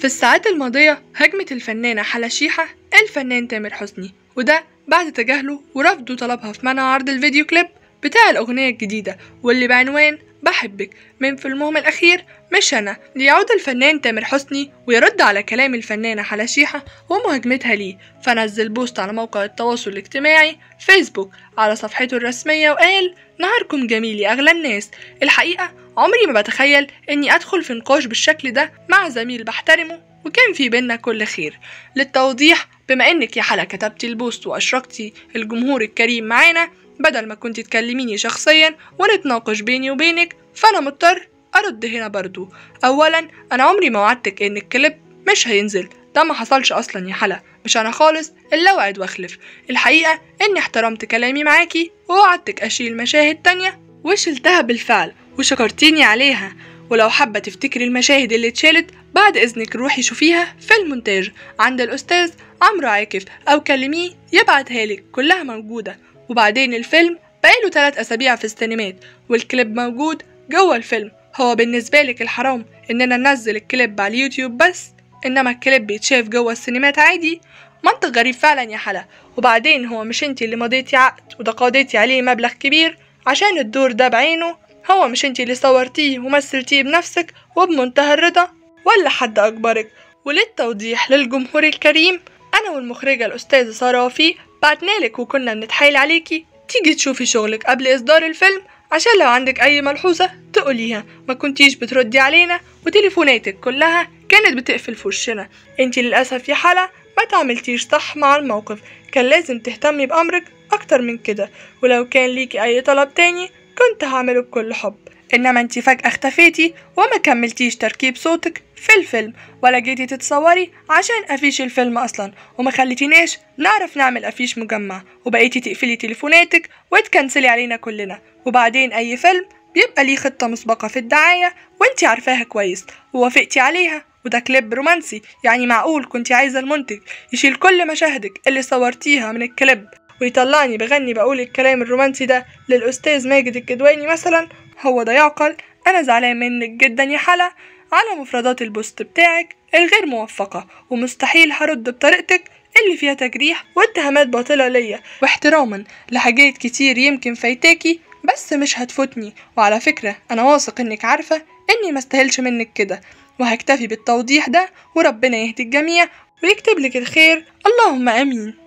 في الساعات الماضية هجمت الفنانة حلا شيحة الفنان تامر حسني وده بعد تجاهله ورفضه طلبها في منع عرض الفيديو كليب بتاع الأغنية الجديدة واللي بعنوان بحبك من فيلمهم الأخير مش أنا ليعود الفنان تامر حسني ويرد على كلام الفنانة حلا شيحة ومهاجمتها ليه فنزل بوست على موقع التواصل الاجتماعي فيسبوك على صفحته الرسمية وقال نهاركم جميل يا أغلى الناس الحقيقة عمري ما بتخيل إني أدخل في نقاش بالشكل ده مع زميل بحترمه وكان في بينا كل خير للتوضيح بما إنك يا حلا كتبتي البوست وأشركتي الجمهور الكريم معانا بدل ما كنت تكلميني شخصيا ونتناقش بيني وبينك فأنا مضطر أرد هنا برضو أولا أنا عمري ما وعدتك إن الكليب مش هينزل ده ما حصلش أصلا يا حلا مش أنا خالص اللي أوعد وأخلف الحقيقة إني احترمت كلامي معاكي ووعدتك أشيل مشاهد تانية وشلتها بالفعل وشكرتيني عليها ولو حابة تفتكري المشاهد اللي اتشالت بعد إذنك روحي شوفيها في المونتاج عند الأستاذ عمرو عاكف أو كلميه يبعتها لك كلها موجودة وبعدين الفيلم بقاله تلات أسابيع في السينمات والكليب موجود جوه الفيلم هو بالنسبة لك الحرام إننا ننزل الكليب على اليوتيوب بس إنما الكليب بيتشاف جوه السينمات عادي منطق غريب فعلا يا حلا وبعدين هو مش انتي اللي مضيتي عقد وتقاضيتي عليه مبلغ كبير عشان الدور ده بعينه هو مش انتي اللي صورتيه ومثلتيه بنفسك وبمنتهى الرضا ولا حد أجبرك وللتوضيح للجمهور الكريم أنا والمخرجة الأستاذة سارة وفي بعتنالك وكنا بنتحايل عليكي تيجي تشوفي شغلك قبل إصدار الفيلم عشان لو عندك أي ملحوظة تقوليها ما كنتيش بتردي علينا وتليفوناتك كلها كانت بتقفل في وشنا انتي للأسف يا حلا ما تعملتيش صح مع الموقف كان لازم تهتمي بأمرك أكتر من كده ولو كان ليكي أي طلب تاني كنت هعمله بكل حب إنما انتي فجأة اختفيتي وما كملتيش تركيب صوتك في الفيلم ولا جيتي تتصوري عشان أفيش الفيلم أصلا وما خليتيناش نعرف نعمل أفيش مجمع وبقيتي تقفلي تليفوناتك وتكنسلي علينا كلنا وبعدين أي فيلم بيبقى ليه خطة مسبقة في الدعاية وانتي عارفاها كويس ووافقتي عليها وده كليب رومانسي يعني معقول كنتي عايزة المنتج يشيل كل مشاهدك اللي صورتيها من الكليب ويطلعني بغني بقول الكلام الرومانسي ده للأستاذ ماجد الكدواني مثلا هو ده يعقل أنا زعلان منك جدا يا حلا على مفردات البوست بتاعك الغير موفقة ومستحيل هرد بطريقتك اللي فيها تجريح واتهامات باطلة ليا واحتراما لحاجات كتير يمكن فايتاكي بس مش هتفوتني وعلى فكرة أنا واثق إنك عارفة إني مستاهلش منك كده وهكتفي بالتوضيح ده وربنا يهدي الجميع ويكتب لك الخير اللهم آمين